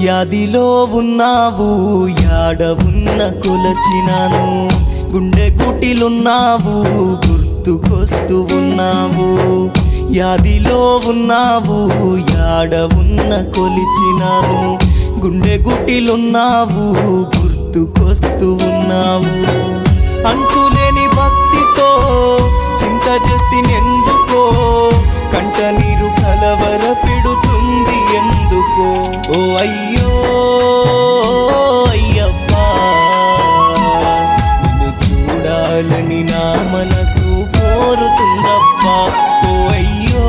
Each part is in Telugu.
యాదిలో ఉన్నావు యాడ ఉన్న కొలచినాను గుండె కుటిలున్నావు గుర్తుకొస్తూ ఉన్నావు యాదిలో ఉన్నావు యాడ ఉన్న కొలిచినాను గుండె గుటిలున్నావు గుర్తుకొస్తూ ఉన్నావు అంతులేని భక్తితో చింత చేస్తేనెందుకో కంట నీరు కలవర పెడుతుంది ఎందుకో ఓ అయ్యో అయ్యప్పా నిన్ను చూడాలని నా మనసు కోరుతుందప్పా ఓ అయ్యో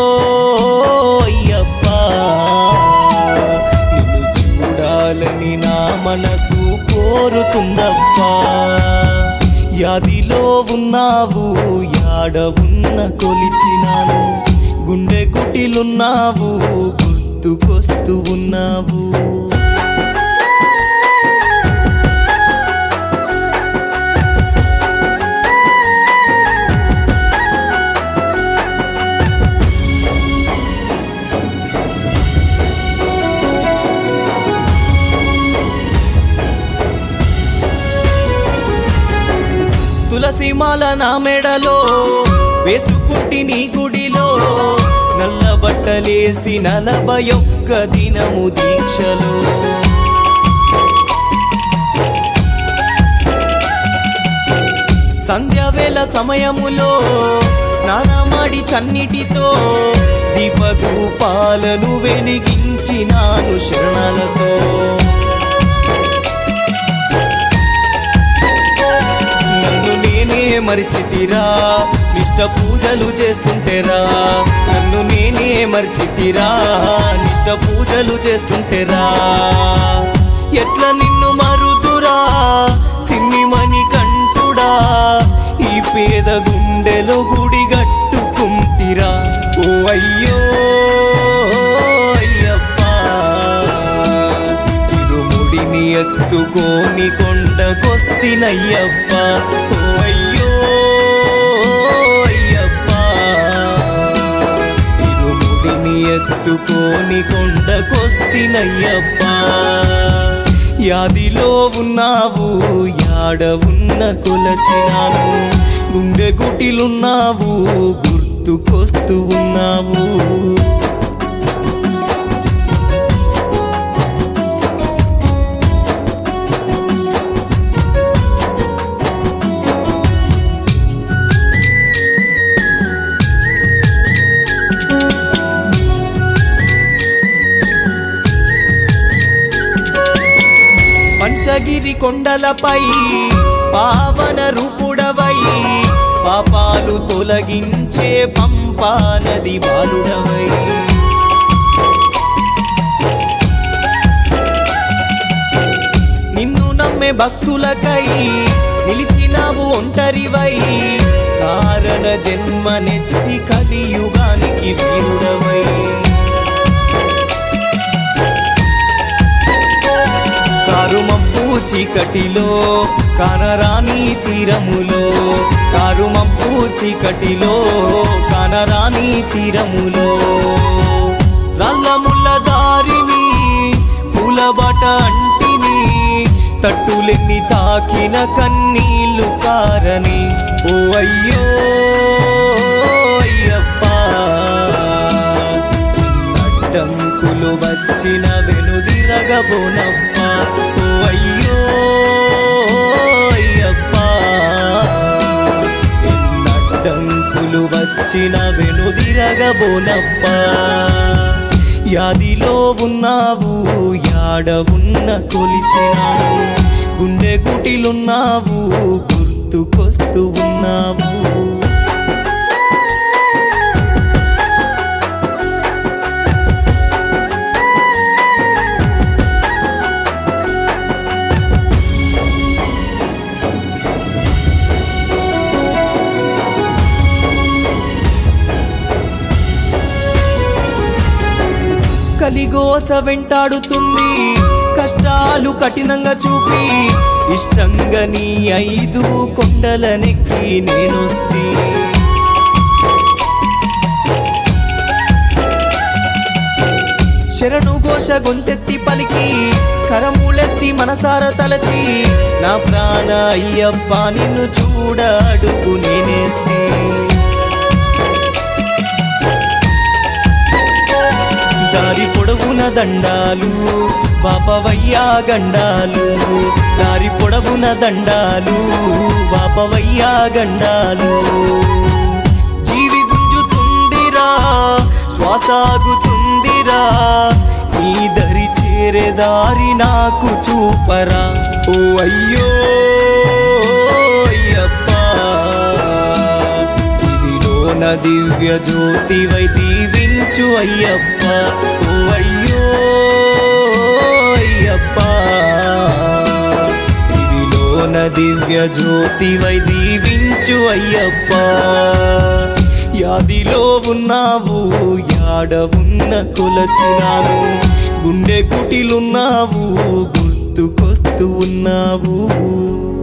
అయ్యప్పా నిన్ను చూడాలని నా మనసు కోరుతుందప్పా యాదిలో ఉన్నావు యాడ ఉన్న కొలిచినాను గుండె కుటిలున్నావు గుర్తుకొస్తూ ఉన్నావు తులసి మాల నా మెడలో వేసుకుంటి నీ గుడిలో నల్ల బట్టలేసి నలభై ఒక్క దినము దీక్షలో సంధ్యావేళ సమయములో స్నానమాడి చన్నిటితో దీపధూపాలను వెలిగించినాను శరణాలతో నన్ను నేనే మరిచితిరా నిష్ట పూజలు చేస్తుంటేరా నన్ను నేనే మరిచితిరా నిష్ట పూజలు చేస్తుంటేరా ఎట్లా నిన్ను మరుదురా సిన్నిమని కంటుడా ఈ పేద గుండెలో గుడి గట్టుకుంటిరా ఓ అయ్యో అయ్యప్పా ఇరుముడిని ఎత్తుకోని కొండకొస్తినయ్యప్ప ఓ అయ్యో అయ్యప్ప ఇరుముడిని ఎత్తుకోని కొండకొస్తినయ్యప్ప యాదిలో ఉన్నావు యాడ ఉన్న కొలచినాను గుండె గుటిలున్నావు గుర్తుకొస్తూ ఉన్నావు పంచగిరి కొండలపై పావన రూపుడవై పాపాలు తొలగించే పంపా నది బాలుడవై నిన్ను నమ్మే భక్తులకై నిలిచినావు ఒంటరివై కారణ జన్మనెత్తి కలియుగానికి వీరుడవై కారుమప్పు చీకటిలో కనరాని తీరములో కారుమప్పు చీకటిలో కనరాని తీరములో రల్లముల్ల దారిని పూలబాట అంటిని తట్టులెన్ని తాకిన కన్నీళ్లు కారని ఓ అయ్యో అయ్యప్పా అడ్డంకులు వచ్చిన వెనుదిరగబోనప్ప ఓ అయ్యో అయ్యప్ప ఎన్నడ్డంకులు వచ్చిన వెనుదిరగబోనప్ప యాదిలో ఉన్నావు యాడ ఉన్న కొలిచినావు గుండె కుటిలున్నావు గుర్తుకొస్తూ ఉన్నావు కలిగోస వెంటాడుతుంది కష్టాలు కఠినంగా చూపి ఇష్టంగా నీ ఐదు కొండలనెక్కి నేనొస్తే శరణు కరఘోష గొంతెత్తి పలికి కరములెత్తి మనసార తలచి నా ప్రాణ అయ్యప్ప నిన్ను చూడ అడుగు నేనేస్తే దారి పొడవున దండాలు బాపవయ్యా గండాలు దారి పొడవున దండాలు బాపవయ్యా గండాలు జీవి గుంజుతుందిరా శ్వాసాగుతుందిరా నీ దరి చేరే దారి నాకు చూపరా ఓ అయ్యో అయ్యప్పా ఇదిలోన దివ్య జ్యోతివై దీవించు అయ్యప్ప ఓ అయ్యో అయ్యప్ప ఇదిలోన దివ్య జ్యోతివై దీవించు అయ్యప్ప యాదిలో ఉన్నావు యాడ ఉన్న కొలచినాను గుండె కుటిలున్నావు గుర్తుకొస్తూ ఉన్నావు